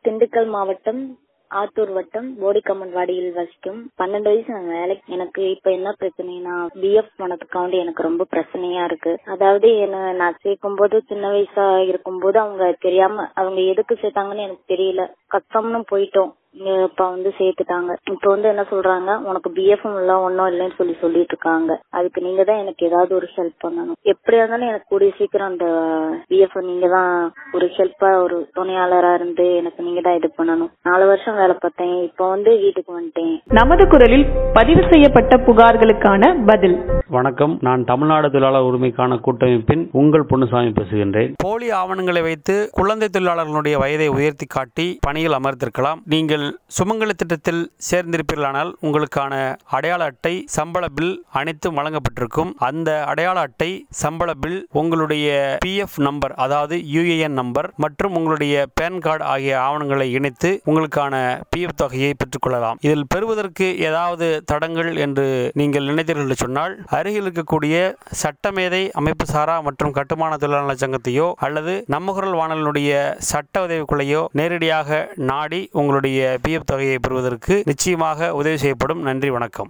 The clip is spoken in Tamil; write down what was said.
திண்டுக்கல் மாவட்டம் ஆத்தூர் வட்டம் போடிக்கம்மன்வாடியில் வசிக்கும் பன்னெண்டு வயசு நான் வேலைக்கு எனக்கு இப்ப என்ன பிரச்சனைனா பிஎஃப் பணத்துக்காண்டி எனக்கு ரொம்ப பிரச்சனையா இருக்கு அதாவது என்ன நான் சேர்க்கும் போது சின்ன வயசா இருக்கும் போது அவங்க தெரியாம அவங்க எதுக்கு சேர்த்தாங்கன்னு எனக்கு தெரியல கஷ்டம்னு போயிட்டோம் இங்க இப்ப வந்து சேர்த்துட்டாங்க இப்ப வந்து என்ன சொல்றாங்க உனக்கு பிஎஃப் இல்ல ஒன்னும் இல்லைன்னு சொல்லி சொல்லிட்டு இருக்காங்க அதுக்கு நீங்க தான் எனக்கு ஏதாவது ஒரு ஹெல்ப் பண்ணணும் எப்படியா இருந்தாலும் எனக்கு கூடிய சீக்கிரம் அந்த பிஎஃப் நீங்க தான் ஒரு ஹெல்ப்பா ஒரு துணையாளரா இருந்து எனக்கு நீங்க தான் இது பண்ணணும் நாலு வருஷம் வேலை பார்த்தேன் இப்ப வந்து வீட்டுக்கு வந்துட்டேன் நமது குரலில் பதிவு செய்யப்பட்ட புகார்களுக்கான பதில் வணக்கம் நான் தமிழ்நாடு தொழிலாளர் உரிமைக்கான கூட்டமைப்பின் உங்கள் பொன்னுசாமி பேசுகின்றேன் போலி ஆவணங்களை வைத்து குழந்தை தொழிலாளர்களுடைய வயதை உயர்த்தி காட்டி பணியில் அமர்ந்திருக்கலாம் நீங்கள் சுமங்கல திட்டத்தில் சேர்ந்திருப்பீர்களானால் உங்களுக்கான அடையாள அட்டை சம்பள பில் அனைத்தும் வழங்கப்பட்டிருக்கும் அந்த அடையாள அட்டை சம்பள பில் உங்களுடைய பிஎஃப் நம்பர் அதாவது யுஏஎன் நம்பர் மற்றும் உங்களுடைய பேன் கார்டு ஆகிய ஆவணங்களை இணைத்து உங்களுக்கான பிஎஃப் தொகையை பெற்றுக்கொள்ளலாம் இதில் பெறுவதற்கு ஏதாவது தடங்கள் என்று நீங்கள் நினைத்தீர்கள் என்று சொன்னால் அருகில் இருக்கக்கூடிய சட்டமேதை அமைப்பு சாரா மற்றும் கட்டுமான தொழிலாளர் சங்கத்தையோ அல்லது நம்ம குரல் வானலினுடைய சட்ட உதவிக்குள்ளையோ நேரடியாக நாடி உங்களுடைய பிஎஃப் தொகையை பெறுவதற்கு நிச்சயமாக உதவி செய்யப்படும் நன்றி வணக்கம்